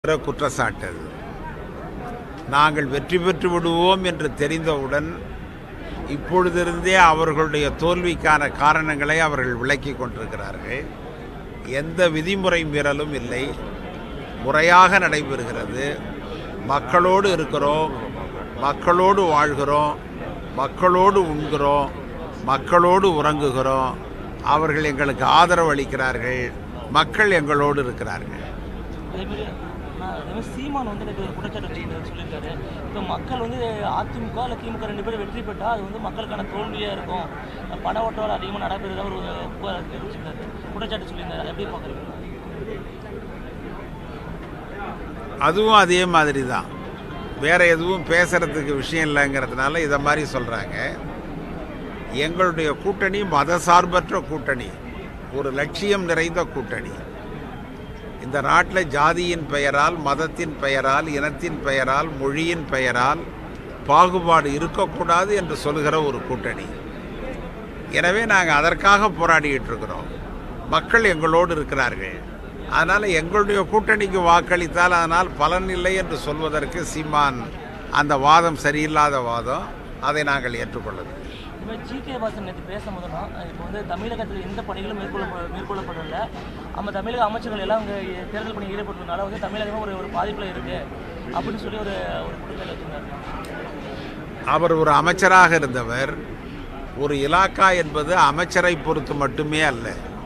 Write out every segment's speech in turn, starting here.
என்ற குற்றச்சாட்டு அது நாங்கள் வெற்றி பெற்று விடுவோம் என்று தெரிந்தவுடன் இப்பொழுதிருந்தே அவர்களுடைய தோல்விக்கான காரணங்களை அவர்கள் விளக்கி கொண்டிருக்கிறார்கள் எந்த விதிமுறை மீறலும் இல்லை முறையாக நடைபெறுகிறது மக்களோடு இருக்கிறோம் மக்களோடு வாழ்கிறோம் மக்களோடு உண்கிறோம் மக்களோடு உறங்குகிறோம் அவர்கள் எங்களுக்கு ஆதரவு அளிக்கிறார்கள் மக்கள் எங்களோடு இருக்கிறார்கள் அதேமாரி நான் அதேமாதிரி சீமான் வந்து எனக்கு ஒரு குற்றச்சாட்டு வச்சிருந்தாரு சொல்லியிருக்காரு இப்போ மக்கள் வந்து அதிமுக இல்லை திமுக ரெண்டு பேரும் வெற்றி பெற்றால் அது வந்து மக்களுக்கான தோல்வியாக இருக்கும் பண ஓட்டோட அதிகமாக நடைபெறுதா ஒரு புகார் தெரிவிச்சிருந்தாரு குற்றச்சாட்டு சொல்லியிருந்தாரு அதை எப்படி பார்க்குறீங்க அதுவும் அதே மாதிரி தான் வேற எதுவும் பேசுறதுக்கு விஷயம் இல்லைங்கிறதுனால இதை மாதிரி சொல்கிறாங்க எங்களுடைய கூட்டணி மதசார்பற்ற கூட்டணி ஒரு லட்சியம் நிறைந்த கூட்டணி இந்த நாட்டில் ஜாதியின் பெயரால் மதத்தின் பெயரால் இனத்தின் பெயரால் மொழியின் பெயரால் பாகுபாடு இருக்கக்கூடாது என்று சொல்கிற ஒரு கூட்டணி எனவே நாங்கள் அதற்காக போராடிட்டு இருக்கிறோம் மக்கள் எங்களோடு இருக்கிறார்கள் அதனால் எங்களுடைய கூட்டணிக்கு வாக்களித்தால் அதனால் பலன் இல்லை என்று சொல்வதற்கு சீமான் அந்த வாதம் சரியில்லாத வாதம் அதை நாங்கள் ஏற்றுக்கொள்ளவில்லை இப்போ ஜிகே வாசன் நேற்று பேசும்போதுனா இப்போ வந்து தமிழகத்தில் எந்த பணிகளும் மேற்கொள்ள மேற்கொள்ளப்படல நம்ம தமிழக அமைச்சர்கள் எல்லாம் அங்கே தேர்தல் பணி ஈடுபட்டதுனால வந்து தமிழகமே ஒரு ஒரு பாதிப்பில் இருக்குது அப்படின்னு சொல்லி ஒரு ஒரு குற்றச்சாட்டு வச்சிருந்தாரு அவர் ஒரு அமைச்சராக இருந்தவர் ஒரு இலாக்கா என்பது அமைச்சரை பொறுத்து மட்டுமே அல்ல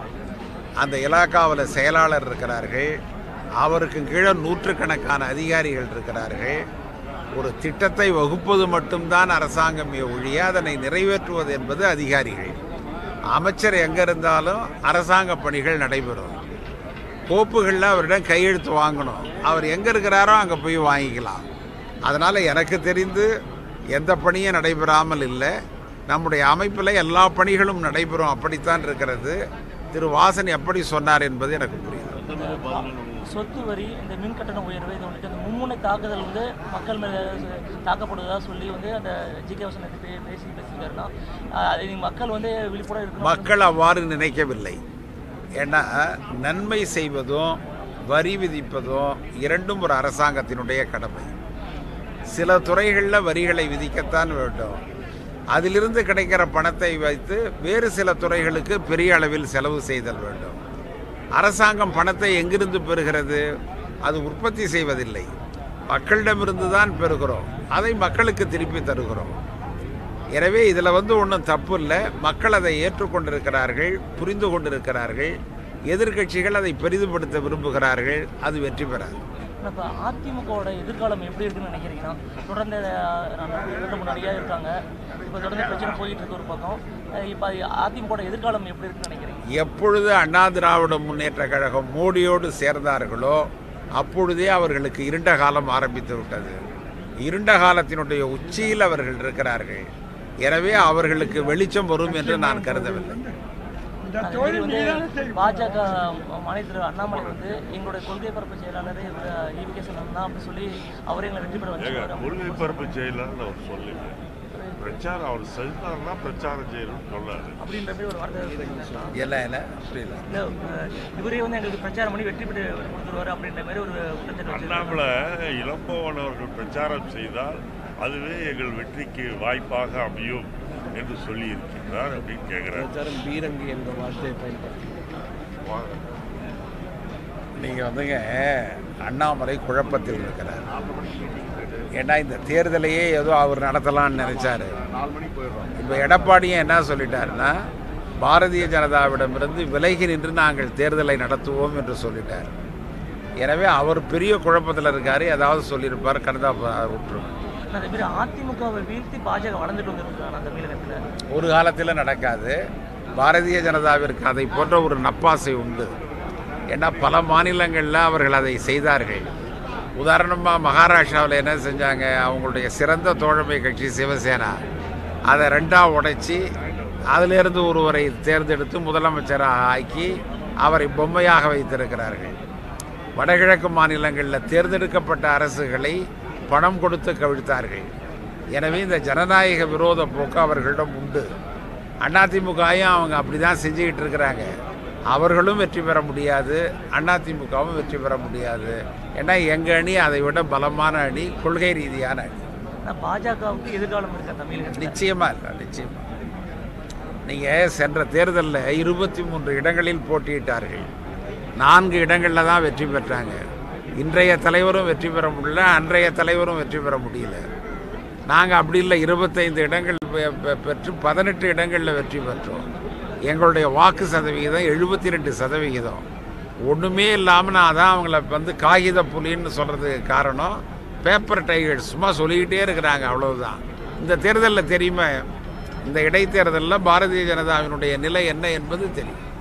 அந்த இலாக்காவில் செயலாளர் இருக்கிறார்கள் அவருக்கு கீழே நூற்றுக்கணக்கான அதிகாரிகள் இருக்கிறார்கள் ஒரு திட்டத்தை வகுப்பது மட்டும்தான் அரசாங்கம் ஒழிய அதனை நிறைவேற்றுவது என்பது அதிகாரிகள் அமைச்சர் எங்கே இருந்தாலும் அரசாங்க பணிகள் நடைபெறும் கோப்புகளில் அவரிடம் கையெழுத்து வாங்கணும் அவர் எங்கே இருக்கிறாரோ அங்கே போய் வாங்கிக்கலாம் அதனால் எனக்கு தெரிந்து எந்த பணியும் நடைபெறாமல் இல்லை நம்முடைய அமைப்பில் எல்லா பணிகளும் நடைபெறும் அப்படித்தான் இருக்கிறது திரு வாசன் எப்படி சொன்னார் என்பது எனக்கு புரியுது இந்த பா- சொத்து வரி இந்த மின் கட்டண உயர்வு இது வந்துட்டு அந்த மும்முனை தாக்குதல் வந்து மக்கள் மேலே தாக்கப்படுவதா சொல்லி வந்து அந்த ஜிகே வாசன் நேற்று பே- பேசி பேசியிருக்காருன்னா ஆஹ் அதை நீங்க மக்கள் வந்து விழிப்புடன் இருக்கணும் மக்கள் அவ்வாறு நினைக்கவில்லை ஏன்னா நன்மை செய்வதும் வரி விதிப்பதும் இரண்டும் ஒரு அரசாங்கத்தினுடைய கடமை சில துறைகளில் வரிகளை விதிக்கத்தான் வேண்டும் அதிலிருந்து கிடைக்கிற பணத்தை வைத்து வேறு சில துறைகளுக்கு பெரிய அளவில் செலவு செய்தல் வேண்டும் அரசாங்கம் பணத்தை எங்கிருந்து பெறுகிறது அது உற்பத்தி செய்வதில்லை மக்களிடமிருந்து தான் பெறுகிறோம் அதை மக்களுக்கு திருப்பி தருகிறோம் எனவே இதில் வந்து ஒன்றும் தப்பு இல்லை மக்கள் அதை ஏற்றுக்கொண்டிருக்கிறார்கள் புரிந்து கொண்டிருக்கிறார்கள் எதிர்க்கட்சிகள் அதை பெரிதுபடுத்த விரும்புகிறார்கள் அது வெற்றி பெறாது இப்போ அதிமுகவோட எதிர்காலம் எப்படி இருக்குன்னு நினைக்கிறீங்கன்னா தொடர்ந்து ஆஹ், நான் இரண்டு முன்னாடியாக இருக்காங்க இப்போ தொடர்ந்து பிரச்சனை போயிட்டு இருக்கு ஒரு பக்கம் ஆஹ் இப்போ அதிமுகவோட எதிர்காலம் எப்படி இருக்குன்னு நினைக்கிறீங்க எப்பொழுது அண்ணா திராவிட முன்னேற்ற கழகம் மோடியோடு சேர்ந்தார்களோ அப்பொழுதே அவர்களுக்கு இருண்ட காலம் ஆரம்பித்து விட்டது இருண்ட காலத்தினுடைய உச்சியில் அவர்கள் இருக்கிறார்கள் எனவே அவர்களுக்கு வெளிச்சம் வரும் என்று நான் கருதவில்லை அதே மாதிரி வந்து பாஜக மாநில தலைவர் அண்ணாமலை வந்து எங்களுடைய கொள்கை பரப்பு செயலாளர் ஈவிகே சொன்னாங்க அப்படி சொல்லி அவரே எங்களை வெற்றி பெற ஏங்க வச்சு கொள்கை பரப்பு செய்யலாம்னு அவர் சொல்லல பிரச்சாரம் அவர் செஞ்சாருன்னா பிரச்சாரம் செய்யணும்னு சொன்னாரு அப்படின்ற மாதிரி ஒரு வார்த்தை சொல்லியிருந்தாங்க. இல்லை இல்லை புரியல இல்ல, அஹ், இவரே வந்து எங்களுக்கு பிரச்சாரம் பண்ணி வெற்றி பெற்று கொடுத்துருவாரு அப்படின்ற மாதிரி ஒரு குற்றச்சாட்டு வச்சிருக்காங்க. அண்ணாமலை இளம்பவன் அவர்கள் பிரச்சாரம் செய்தால் அதுவே எங்கள் வெற்றிக்கு வாய்ப்பாக அமையும் என்று சொல்லி இருக்கின்றார் அப்படின்னு கேட்கிறார் பிரச்சாரம் பீரங்கி என்ற வார்த்தையை பயன்படுத்தி நீங்கள் வந்துங்க அண்ணாமலை குழப்பத்தில் இருக்கிறார் ஏன்னா இந்த தேர்தலையே ஏதோ அவர் நடத்தலாம்னு நினைச்சாரு இப்போ எடப்பாடியும் என்ன சொல்லிட்டாருன்னா பாரதிய ஜனதாவிடமிருந்து விலகி நின்று நாங்கள் தேர்தலை நடத்துவோம் என்று சொல்லிட்டார் எனவே அவர் பெரிய குழப்பத்தில் இருக்கார் ஏதாவது சொல்லியிருப்பார் கருதா விட்டுரும் அதே மாதிரி அதிமுகவை வீழ்த்தி பாஜக வளர்ந்துட்டு வந்துருக்காங்க தமிழகத்தில் ஒரு காலத்தில் நடக்காது பாரதிய ஜனதாவிற்கு அதை போன்ற ஒரு நப்பாசை உண்டு ஏன்னா பல மாநிலங்களில் அவர்கள் அதை செய்தார்கள் உதாரணமாக மகாராஷ்டிராவில் என்ன செஞ்சாங்க அவங்களுடைய சிறந்த தோழமை கட்சி சிவசேனா அதை ரெண்டாக உடைச்சி அதிலிருந்து ஒருவரை தேர்ந்தெடுத்து முதலமைச்சராக ஆக்கி அவரை பொம்மையாக வைத்திருக்கிறார்கள் வடகிழக்கு மாநிலங்களில் தேர்ந்தெடுக்கப்பட்ட அரசுகளை பணம் கொடுத்து கவிழ்த்தார்கள் எனவே இந்த ஜனநாயக விரோத போக்கு அவர்களிடம் உண்டு அதிமுகவும் அவங்க அப்படி தான் செஞ்சுக்கிட்டு இருக்கிறாங்க அவர்களும் வெற்றி பெற முடியாது அதிமுகவும் வெற்றி பெற முடியாது ஏன்னா எங்கள் அணி அதை விட பலமான அணி கொள்கை ரீதியான அணி ஆனால் பாஜகவுக்கு எதிர்காலம் இருக்கா தமிழகத்தில் நிச்சயமா இல்லை நிச்சயமா நீங்கள் சென்ற தேர்தலில் இருபத்தி மூன்று இடங்களில் போட்டியிட்டார்கள் நான்கு இடங்களில் தான் வெற்றி பெற்றாங்க இன்றைய தலைவரும் வெற்றி பெற முடியல அன்றைய தலைவரும் வெற்றி பெற முடியல நாங்கள் அப்படி இல்லை இருபத்தைந்து இடங்கள் பெ- பெ- பெற்று பதினெட்டு இடங்களில் வெற்றி பெற்றோம் எங்களுடைய வாக்கு சதவிகிதம் எழுபத்தி ரெண்டு சதவிகிதம் ஒன்றுமே இல்லாமல் நான் அதான் அவங்கள வந்து காகித புலின்னு சொல்கிறதுக்கு காரணம் பேப்பர் டைகர்ஸ் சும்மா சொல்லிக்கிட்டே இருக்கிறாங்க அவ்வளவுதான் இந்த தேர்தலில் தெரியுமா இந்த இடைத்தேர்தலில் பாரதிய ஜனதாவினுடைய நிலை என்ன என்பது தெரியும்